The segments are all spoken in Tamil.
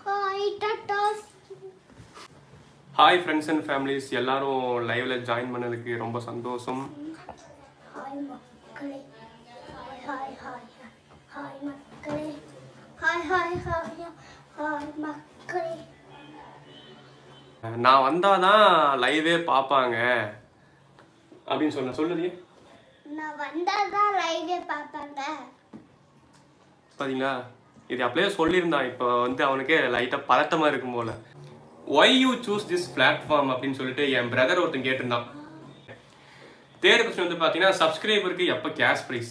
ஹாய் டாட்டாஸ் ஹாய் ஃப்ரெண்ட்ஸ் அண்ட் ஃபேமிலிஸ் எல்லாரும் லைவ்ல ஜாயின் பண்ணதுக்கு ரொம்ப சந்தோஷம் ஹாய் மக்களே ஹாய் ஹாய் ஹாய் ஹாய் மக்களே ஹாய் ஹாய் ஹாய் ஹாய் மக்களே நான் வந்தாதான் லைவே பார்ப்பாங்க அப்படின்னு சொன்ன சொல்லுதியே நான் வந்தாதான் லைவே பார்ப்பாங்க பாத்தீங்களா இது அப்படியே சொல்லியிருந்தான் இப்போ வந்து அவனுக்கே லைட்டாக பதட்டமாக இருக்கும் போல why you choose this platform அப்படின்னு சொல்லிட்டு என் பிரதர் ஒருத்தன் கேட்டிருந்தான் தேர்ட் கொஸ்டின் வந்து பார்த்தீங்கன்னா சப்ஸ்கிரைபருக்கு எப்போ கேஷ் ப்ரைஸ்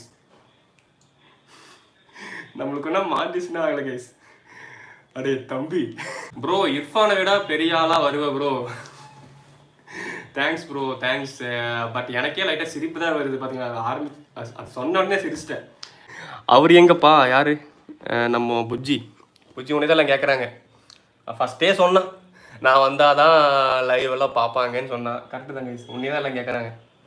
நம்மளுக்கு என்ன மாட்டிச்சுன்னா ஆகல கைஸ் அடே தம்பி ப்ரோ இர்ஃபானை விட பெரிய ஆளா வருவ bro thanks bro thanks but எனக்கே லைட்டாக சிரிப்பு தான் வருது பார்த்தீங்களா ஆரம்பி அது- அது சொன்ன உடனே சிரிச்சிட்டேன் அவர் எங்கப்பா யாரு அஹ் நம்ம புஜ்ஜி புஜ்ஜி உடனே தான் கேட்குறாங்க ஃபஸ்ட்டே சொன்னான் நான் வந்தாதான் லைவ் எல்லாம் பார்ப்பாங்கன்னு சொன்னான் கரெக்டு தாங்க உன்னே தான் எல்லாம் கேட்குறாங்க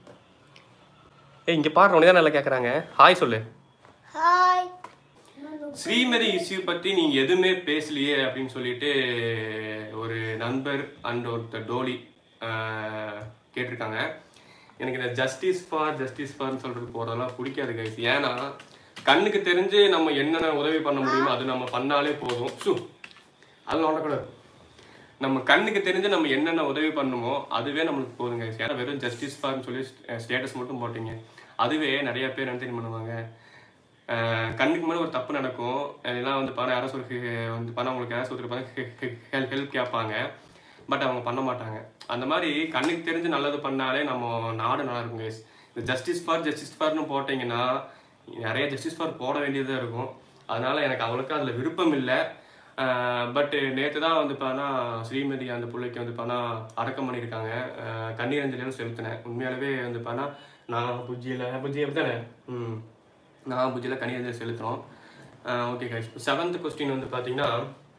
ஏய் இங்கே பாரு உடனே தான் நல்லா கேட்குறாங்க ஹாய் சொல்லு ஹாய் ஸ்ரீமதி இஷ்யூ பற்றி நீங்கள் எதுவுமே பேசலையே அப்படின்னு சொல்லிட்டு ஒரு நண்பர் அண்ட் ஒருத்தர் டோலி ஆஹ், கேட்டிருக்காங்க எனக்கு இந்த ஜஸ்டிஸ் ஃபார் ஜஸ்டிஸ் ஃபார்னு சொல்றது போகிறதெல்லாம் பிடிக்காது கைஸ் ஏன்னா கண்ணுக்கு தெரிஞ்சு நம்ம என்னென்ன உதவி பண்ண முடியுமோ அது நம்ம பண்ணாலே போதும் ஷூ அதெல்லாம் ஒன்றக்கூடாது நம்ம கண்ணுக்கு தெரிஞ்சு நம்ம என்னென்ன உதவி பண்ணுமோ அதுவே நம்மளுக்கு போதுங்க ஏன்னா வெறும் ஜஸ்டிஸ் ஃபார்னு சொல்லி ஸ்டேட்டஸ் மட்டும் போட்டீங்க அதுவே நிறைய பேர் என்ன தெரியுமா பண்ணுவாங்க அஹ் கண்ணுக்கு முன்னாடி ஒரு தப்பு நடக்கும் எல்லாம் வந்து பணம் யாராவது சொல்லி வந்து பணம் அவங்களுக்கு யாராவது ஒருத்தர் ஹெல்ப் ஹெல்ப் கேட்பாங்க பட் அவங்க பண்ண மாட்டாங்க அந்த மாதிரி கண்ணுக்கு தெரிஞ்சு நல்லது பண்ணாலே நம்ம நாடு நல்லா இருக்கும் guys. இந்த ஜஸ்டிஸ் ஃபார் ஜஸ்டிஸ் ஃபார்னு போட்டிங்கன்னா நிறைய ஜஸ்டிஸ் ஃபார் போட வேண்டியதாக இருக்கும் அதனால எனக்கு அவ்வளோக்கா அதில் விருப்பம் இல்லை பட் நேற்று தான் வந்து பார்த்தா ஸ்ரீமதி அந்த பிள்ளைக்கு வந்து பார்த்தா அடக்கம் பண்ணியிருக்காங்க அஹ் கண்ணீர் அஞ்சலியும் செலுத்தினேன் உண்மையாலுமே வந்து பார்த்தா நான் புஜ்ஜியில் புஜ்ஜி அப்படி தானே ம் நான் புஜ்ஜியில் கண்ணீர் அஞ்சலி செலுத்துகிறோம் ஓகே கைஸ் செவன்த் கொஸ்டின் வந்து பார்த்தீங்கன்னா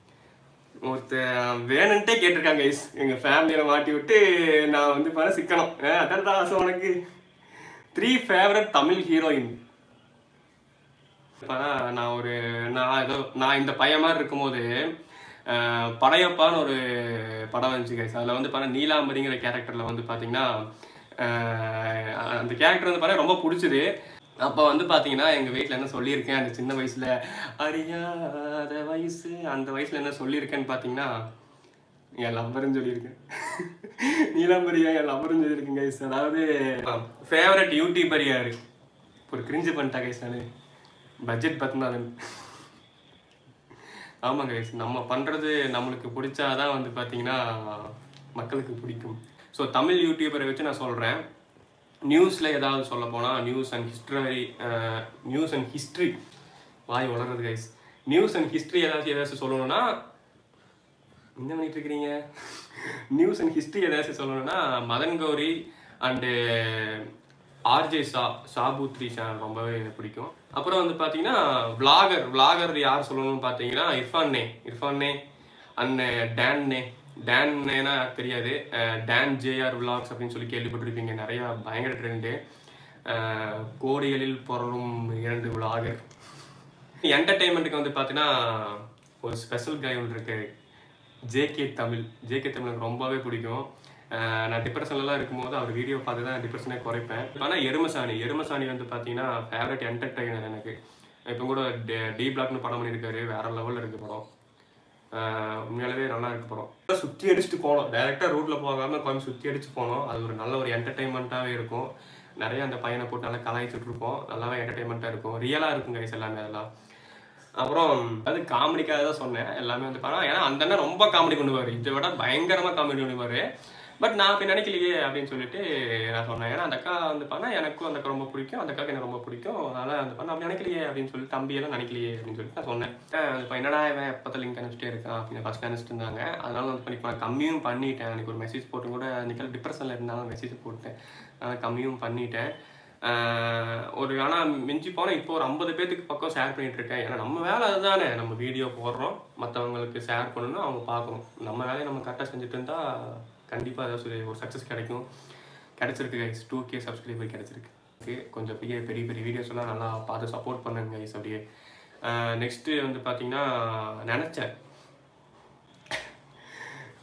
ஒருத்தர் வேணுன்ட்டே கேட்டிருக்காங்க கைஸ் எங்கள் ஃபேமிலியில் மாட்டி விட்டு நான் வந்து பண்ண சிக்கணும் அஹ் அதான் தான் ஆசை உனக்கு த்ரீ ஃபேவரட் தமிழ் ஹீரோயின் இப்பதான் நான் ஒரு நான் ஏதோ நான் இந்த பையன் மாதிரி இருக்கும்போது அஹ், படையப்பான்னு ஒரு படம் வந்துச்சு கைஸ் அதில் வந்து பார்த்தா நீலாம்பரிங்கிற கேரக்டரில் வந்து பார்த்தீங்கன்னா அஹ், அந்த கேரக்டர் வந்து பார்த்தா ரொம்ப பிடிச்சது அப்போ வந்து பார்த்தீங்கன்னா எங்கள் வீட்டில் என்ன சொல்லியிருக்கேன் அந்த சின்ன வயசில் அறியாத வயசு அந்த வயசில் என்ன சொல்லியிருக்கேன்னு பார்த்தீங்கன்னா என் லவ்வர்னு சொல்லியிருக்கேன் நீலாம்பரியா என் லவ்வர்னு சொல்லியிருக்கேன் கைஸ் அதாவது ஃபேவரட் யூடியூபர் யாரு ஒரு கிரிஞ்சு பண்ணிட்டா கைஸ் நான் பட்ஜெட் பத்தினாலும் ஆமாங்க கைஸ் நம்ம பண்ணுறது நம்மளுக்கு பிடிச்சாதான் வந்து பார்த்தீங்கன்னா மக்களுக்கு பிடிக்கும் ஸோ தமிழ் யூடியூபரை வச்சு நான் சொல்கிறேன் நியூஸில் ஏதாவது சொல்ல போனால் news and history news and history வாய் வளர்றது கைஸ் நியூஸ் அண்ட் ஹிஸ்ட்ரி ஏதாச்சும் ஏதாச்சும் சொல்லணும்னா என்ன பண்ணிட்டு இருக்கிறீங்க நியூஸ் அண்ட் ஹிஸ்ட்ரி ஏதாச்சும் சொல்லணும்னா மதன் கௌரி அண்டு ஆர்ஜே சா சாபுத்ரி சேனல் ரொம்பவே பிடிக்கும் அப்புறம் வந்து பார்த்தீங்கன்னா vlogger vlogger யார் சொல்லணும்னு பார்த்தீங்கன்னா இர்ஃபான் நே இர்ஃபான் நே அண்ட் டேன் நே டேன் நேனா தெரியாது அஹ் டேன் ஜேஆர் vlogs அப்படின்னு சொல்லி கேள்விப்பட்டிருப்பீங்க நிறையா பயங்கர ட்ரெண்டு கோடிகளில் பொருளும் இரண்டு vlogger என்டர்டைன்மெண்ட்டுக்கு வந்து பார்த்தீங்கன்னா ஒரு ஸ்பெஷல் கை ஒன்று இருக்கு ஜேகே தமிழ் ஜேகே தமிழ் எனக்கு ரொம்பவே பிடிக்கும் அஹ் நான் டிப்ரெஷன்லாம் இருக்கும்போது அவர் வீடியோ பார்த்து தான் டிப்ரெஷனே குறைப்பேன் ஆனால் எருமசாணி எருமசாணி வந்து பார்த்தீங்கன்னா ஃபேவரட் என்டர்டைனர் எனக்கு இப்போ கூட டி பிளாக்னு படம் பண்ணியிருக்காரு வேற லெவலில் இருக்கு படம் அஹ் உண்மையாலவே நல்லா இருக்கு படம் சுற்றி அடிச்சுட்டு போனோம் டைரெக்டாக ரூட்டில் போகாமல் கொஞ்சம் சுற்றி அடிச்சு போனோம் அது ஒரு நல்ல ஒரு என்டர்டைன்மெண்ட்டாகவே இருக்கும் நிறைய அந்த பையனை போட்டு நல்லா கலாய்ச்சிட்டு இருப்போம் நல்லாவே என்டர்டைன்மெண்ட்டாக இருக்கும் ரியலாக இருக்கும் கைஸ் எல்லாமே அதெல்லாம் அப்புறம் அது காமெடிக்காக தான் சொன்னேன் எல்லாமே வந்து படம் ஏன்னா அந்த அண்ணன் ரொம்ப காமெடி பண்ணுவார் இதை விட பயங்கரமாக காமெடி பண்ணுவார் பட் நான் அப்படி நினைக்கலையே அப்படின்னு சொல்லிட்டு நான் சொன்னேன் ஏன்னா அந்த அக்கா வந்து பண்ணா எனக்கும் அந்த அக்கா ரொம்ப பிடிக்கும் அந்த அக்காக்கு எனக்கு ரொம்ப பிடிக்கும் அதனால அந்த பண்ண அப்படி நினைக்கலையே அப்படின்னு சொல்லி தம்பியெல்லாம் நினைக்கலையே அப்படின்னு சொல்லிட்டு நான் சொன்னேன் அஹ் இப்போ என்னடா இவன் எப்போ லிங்க் அனுப்பிச்சிட்டே இருக்கான் அப்படின்னு ஃபர்ஸ்ட் நினச்சிட்டு இருந்தாங்க அதனால வந்து பண்ணி இப்போ நான் கம்மியும் பண்ணிட்டேன் எனக்கு ஒரு மெசேஜ் போட்டு கூட நிக்கல் டிப்ரெஷனில் இருந்தாலும் மெசேஜ் போட்டேன் அதனால் கம்மியும் பண்ணிட்டேன் ஆஹ் ஒரு ஆனால் மிஞ்சி போனால் இப்போ ஒரு ஐம்பது பேத்துக்கு பக்கம் ஷேர் பண்ணிட்டு இருக்கேன் ஏன்னா நம்ம வேலை அதுதானே நம்ம வீடியோ போடுறோம் மற்றவங்களுக்கு ஷேர் பண்ணணும் அவங்க பார்க்கணும் நம்ம வேலையை நம்ம கரெக்டாக செஞ்சுட்டு இருந்தா கண்டிப்பாக ஏதாச்சும் ஒரு சக்ஸஸ் கிடைக்கும் கிடைச்சிருக்கு கைஸ் டூ கே சப்ஸ்கிரைபர் கிடைச்சிருக்கு Okay, கொஞ்சம் பெரிய பெரிய பெரிய வீடியோஸ் எல்லாம் நல்லா பார்த்து சப்போர்ட் பண்ணுங்க கைஸ் அப்படியே நெக்ஸ்ட்டு வந்து பார்த்தீங்கன்னா நினச்சேன்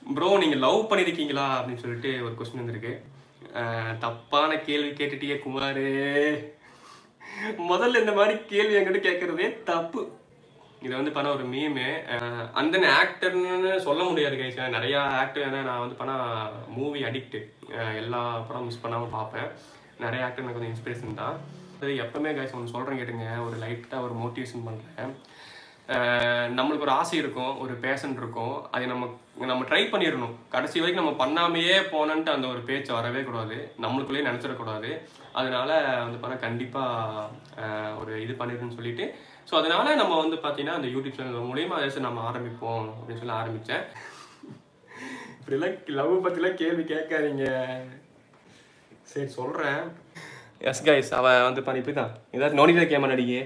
ப்ரோ நீங்கள் லவ் பண்ணியிருக்கீங்களா அப்படின்னு சொல்லிட்டு ஒரு கொஸ்டின் வந்திருக்கு அஹ், தப்பான கேள்வி கேட்டுட்டியே குமாரு முதல்ல இந்த மாதிரி கேள்வி என்கிட்ட கேட்கறதே தப்பு இது வந்து பண்ண ஒரு மீமு அந்த ஆக்டர்னு சொல்ல முடியாது கைஸ் நிறையா ஆக்டர் ஏன்னா நான் வந்து பண்ண மூவி அடிக்ட் எல்லா படம் மிஸ் பண்ணாமல் பார்ப்பேன் நிறைய ஆக்டர் எனக்கு கொஞ்சம் இன்ஸ்பிரேஷன் தான் அது எப்பவுமே கைஸ் ஒன்று சொல்கிறேன் கேட்டுங்க ஒரு லைட்டாக ஒரு மோட்டிவேஷன் பண்ணுறேன் நம்மளுக்கு ஒரு ஆசை இருக்கும் ஒரு பேஷன் இருக்கும் அதை நம்ம நம்ம ட்ரை பண்ணிடணும் கடைசி வரைக்கும் நம்ம பண்ணாமையே போனன்ட்டு அந்த ஒரு பேச்சு வரவே கூடாது நம்மளுக்குள்ளேயே நினச்சிடக்கூடாது அதனால வந்து பண்ண கண்டிப்பாக ஒரு இது பண்ணிடுன்னு சொல்லிட்டு ஸோ அதனால நம்ம வந்து பார்த்தீங்கன்னா அந்த யூடியூப் சேனல் மூலியமாக அதை சரி நம்ம ஆரம்பிப்போம் அப்படின்னு சொல்லி ஆரம்பித்தேன் இப்படிலாம் லவ் பற்றிலாம் கேள்வி கேட்காதீங்க சரி சொல்கிறேன் எஸ் கைஸ் அவன் வந்து பண்ணி இப்படி தான் ஏதாச்சும் நோனிதான் கேம நடிகை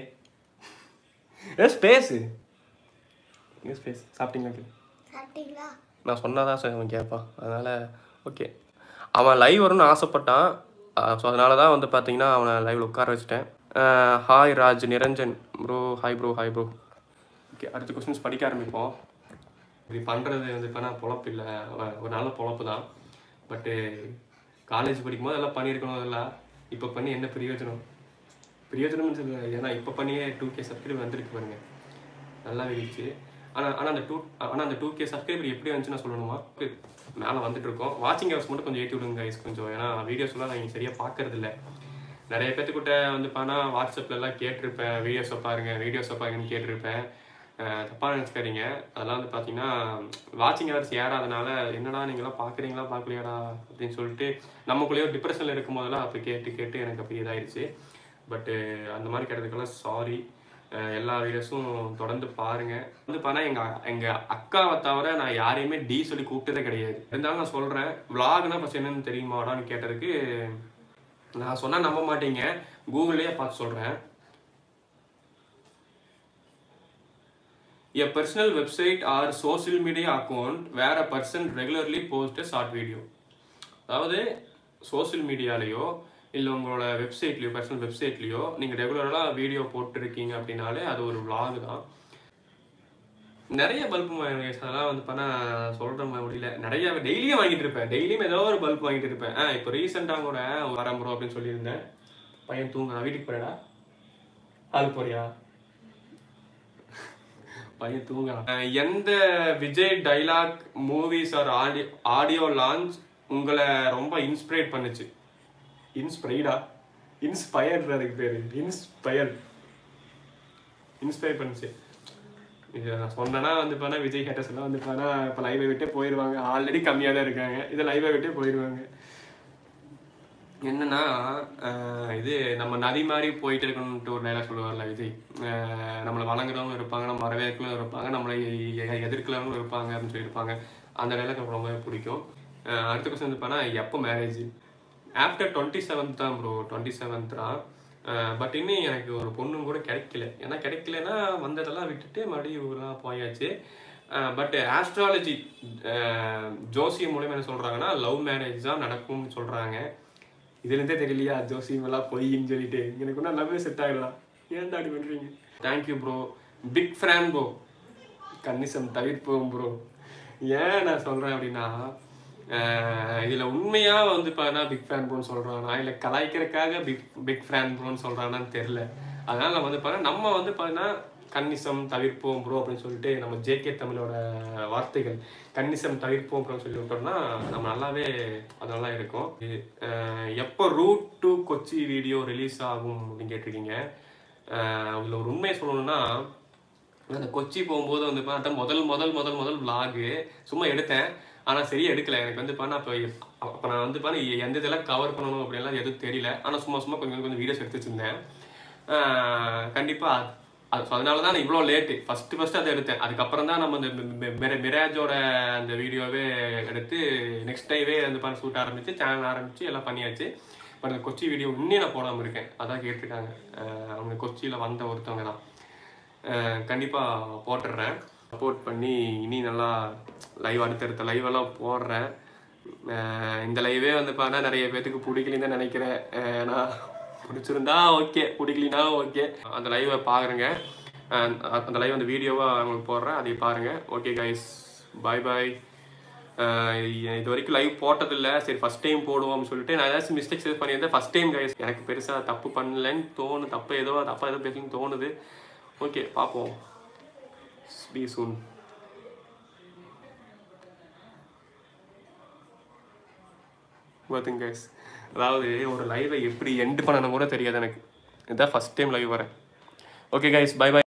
ஏ ஸ்பேஸு எங்கே ஸ்பேஸ் சாப்பிட்டீங்களா சாப்பிட்டீங்களா நான் சொன்னாதான் சார் அவன் கேட்பான் அதனால் ஓகே அவன் லைவ் வரும்னு ஆசைப்பட்டான் ஸோ அதனால தான் வந்து பார்த்தீங்கன்னா அவனை லைவில் உட்கார வச்சுட்டேன் hi Raj Niranjan bro hi bro hi bro okay அடுத்த கொஸ்டின்ஸ் படிக்க ஆரம்பிப்போம் இப்படி பண்ணுறது வந்து இப்போ நான் பொழப்பு இல்லை அவன் ஒரு நல்ல பொழப்பு தான் பட்டு காலேஜ் படிக்கும்போது எல்லாம் பண்ணியிருக்கணும் அதெல்லாம் இப்போ பண்ணி என்ன பிரயோஜனம் பிரயோஜனம்னு சொல்ல ஏன்னா இப்போ பண்ணியே டூ கே சப்ஸ்கிரைப் வந்திருக்கு பாருங்க நல்லா இருந்துச்சு ஆனால் ஆனால் அந்த டூ ஆனால் அந்த டூ கே சப்ஸ்கிரைபர் எப்படி வந்துச்சு நான் சொல்லணுமா மேலே வந்துட்டு இருக்கோம் வாட்சிங் ஹவர்ஸ் மட்டும் கொஞ்சம் ஏற்றி விடுங்க guys கொஞ்சம் ஏன்னா வீடியோஸ்லாம் நான் சரியாக பார்க்கறது இல்ல நிறைய பேத்துக்கிட்ட வந்து பானா வாட்ஸ்அப்ல எல்லாம் கேட்டிருப்பேன் வீடியோஸை பாருங்க வீடியோஸை பாருங்கன்னு கேட்டிருப்பேன் அஹ் தப்பா நினச்சிக்காதீங்க அதெல்லாம் வந்து பார்த்தீங்கன்னா வாட்சிங் ஹவர்ஸ் ஏறாதனால என்னடா நீங்களாம் பார்க்குறீங்களா பார்க்கலையாடா அப்படின்னு சொல்லிட்டு நமக்குள்ளேயே ஒரு டிப்ரெஷனில் இருக்கும் போதெல்லாம் அப்போ கேட்டு கேட்டு எனக்கு அப்படி இதாயிருச்சு பட்டு அந்த மாதிரி கேட்டதுக்கெல்லாம் சாரி எல்லா வீடியோஸும் தொடர்ந்து பாருங்க வந்து பார்த்தா எங்க எங்க அக்காவை தவிர நான் யாரையுமே டி சொல்லி கூப்பிட்டதே கிடையாது இருந்தாலும் நான் சொல்றேன் விளாக்னா ஃபர்ஸ்ட் என்னன்னு தெரியுமாடான்னு கேட்டதுக்கு நான் சொன்னா நம்ப மாட்டீங்க கூகுள்லயே பார்த்து சொல்றேன் A personal website or social media account where a person regularly posts a short video. அதாவது சோஷியல் மீடியாலேயோ இல்லை உங்களோட வெப்சைட்லேயோ பர்சனல் வெப்சைட்லேயோ நீங்கள் ரெகுலராக வீடியோ போட்டுருக்கீங்க அப்படின்னாலே அது ஒரு vlog தான் நிறைய பல்பு அதெல்லாம் வந்து பண்ண சொல்ற முடியல நிறைய டெய்லியும் வாங்கிட்டு இருப்பேன் டெய்லியும் ஏதோ ஒரு பல்ப் வாங்கிட்டு இருப்பேன் ஆ இப்போ ரீசெண்டாக கூட வரேன் ப்ரோ அப்படின்னு சொல்லியிருந்தேன் பையன் தூங்குறான் வீட்டுக்கு போறேடா அது போறியா பையன் தூங்குறான் அஹ் எந்த Vijay dialogue movies or audio audio launch உங்களை ரொம்ப இன்ஸ்பிரேட் பண்ணுச்சு இன்ஸ்பிரைடா இன்ஸ்பயர்ட் அதுக்கு பேரு இன்ஸ்பயர் இன்ஸ்பயர் பண்ணுச்சு இது நான் சொன்னேன்னா வந்து பார்த்தா விஜய் ஹேட்டர்ஸ் எல்லாம் வந்து பார்த்தா இப்போ லைவை விட்டே போயிடுவாங்க ஆல்ரெடி கம்மியாக தான் இருக்காங்க இதை லைவை விட்டே போயிடுவாங்க என்னன்னா ஆஹ் இது நம்ம நதி மாதிரி போயிட்டு இருக்கணும்ட்டு ஒரு டைலாக் சொல்லுவார்ல விஜய் ஆஹ் நம்மளை வணங்குறவங்க இருப்பாங்க நம்ம வரவேற்கிறவங்க இருப்பாங்க நம்மளை எ- எதிர்க்கிறவங்களும் இருப்பாங்க அப்படின்னு சொல்லியிருப்பாங்க அந்த டைலாக் எனக்கு ரொம்பவே பிடிக்கும் ஆஹ் அடுத்த கொஸ்டின் வந்து பார்த்தா எப்போ மேரேஜ் ஆஃப்டர் டுவெண்ட்டி செவன்த் தான் ப்ரோ டுவெண்ட்டி செவன்த் தான் பட் இன்னும் எனக்கு ஒரு பொண்ணும் கூட கிடைக்கல ஏன்னா கிடைக்கலன்னா வந்ததெல்லாம் விட்டுட்டு மறுபடியும் ஊரெலாம் போயாச்சு பட் ஆஸ்ட்ராலஜி ஜோசியம் மூலியமா என்ன சொல்றாங்கன்னா லவ் மேரேஜ் தான் நடக்கும்னு சொல்றாங்க இதுல இருந்தே தெரியலையா ஜோசியம் எல்லாம் பொய்ன்னு சொல்லிட்டு எனக்கு ஒன்றும் லவ்வே செட் ஆகிடலாம் ஏன் தாடி பண்றீங்க thank you bro big fan bro கன்னிசம் தவிர்ப்போம் ப்ரோ ஏன் நான் சொல்றேன் அப்படின்னா ஆஹ் இதுல உண்மையா வந்து பார்த்தா பிக் ஃபேன் ப்ரோன்னு சொல்றானா இல்ல கலாய்க்கிறதுக்காக பிக் பிக் ஃபேன் ப்ரோன்னு சொல்றானான்னு தெரியல அதனால நம்ம வந்து பார்த்தா நம்ம வந்து பார்த்தீங்கன்னா கன்னிசம் தவிர்ப்போம் ப்ரோ அப்படின்னு சொல்லிட்டு நம்ம ஜேகே தமிழோட வார்த்தைகள் கன்னிசம் தவிர்ப்போம் ப்ரோன்னு சொல்லி விட்டோம்னா நம்ம நல்லாவே அது நல்லா இருக்கும் இது, ஆஹ் எப்போ route to Kochi video release ஆகும் அப்படின்னு கேட்டிருக்கீங்க ஆஹ் அதுல ஒரு உண்மையை சொல்லணும்னா அந்த கொச்சி போகும்போது வந்து பார்த்தா முதல் முதல் முதல் முதல் vlog சும்மா எடுத்தேன் ஆனா சரியா எடுக்கல எனக்கு வந்து பார்த்தா அப்போ அப்போ நான் வந்து பார்த்தா எந்த இதெல்லாம் கவர் பண்ணணும் அப்படின்லாம் எதுவும் தெரியல ஆனா சும்மா சும்மா கொஞ்சம் கொஞ்சம் வீடியோஸ் எடுத்து வச்சிருந்தேன் ஆஹ் கண்டிப்பா அது- அது so அதனால தான் நான் இவ்வளோ லேட்டு ஃபர்ஸ்ட் ஃபர்ஸ்ட் அதை எடுத்தேன் அதுக்கப்புறம் தான் நம்ம இந்த மி- மி- மிர- மிராஜோட அந்த வீடியோவே எடுத்து நெக்ஸ்ட் டைவே வந்து பண்ண ஷூட் ஆரம்பிச்சு சேனல் ஆரம்பிச்சு எல்லாம் பண்ணியாச்சு பட் அந்த கொச்சி வீடியோ இன்னும் நான் போடாமல் இருக்கேன் அதான் கேட்டிருக்காங்க ஆஹ் அவங்க கொச்சியில் வந்த ஒருத்தவங்க தான் அஹ் கண்டிப்பா போட்டுடுறேன் சப்போர்ட் பண்ணி இனி நல்லா லைவ் அடுத்தடுத்த லைவ் எல்லாம் போடுறேன் அஹ் இந்த லைவே வந்து பார்த்தா நிறைய பேத்துக்கு பிடிக்கலன்னு தான் நினைக்கிறேன் அஹ் நான் பிடிச்சிருந்தா ஓகே பிடிக்கலினா ஓகே அந்த லைவை பாருங்க அஹ் அந்த லைவ் அந்த வீடியோவாக உங்களுக்கு போடுறேன் அதை பாருங்க ஓகே கைஸ் பாய் பாய் ஆஹ் இது வரைக்கும் லைவ் போட்டதில்லை சரி ஃபஸ்ட் டைம் போடுவோம்னு சொல்லிட்டு நான் ஏதாச்சும் மிஸ்டேக்ஸ் எது பண்ணியிருந்தேன் ஃபஸ்ட் டைம் கைஸ் எனக்கு பெருசாக தப்பு பண்ணலன்னு தோணு தப்பு ஏதோ தப்பாக ஏதோ பேசணும்னு தோணுது ஓகே பார்ப்போம் பி சூன் பார்த்துங்க கைஸ் அதாவது ஒரு லைவை எப்படி எண்ட் பண்ணணும் கூட தெரியாது எனக்கு இதுதான் ஃபஸ்ட் டைம் லைவ் வரேன் ஓகே கைஸ் பை பை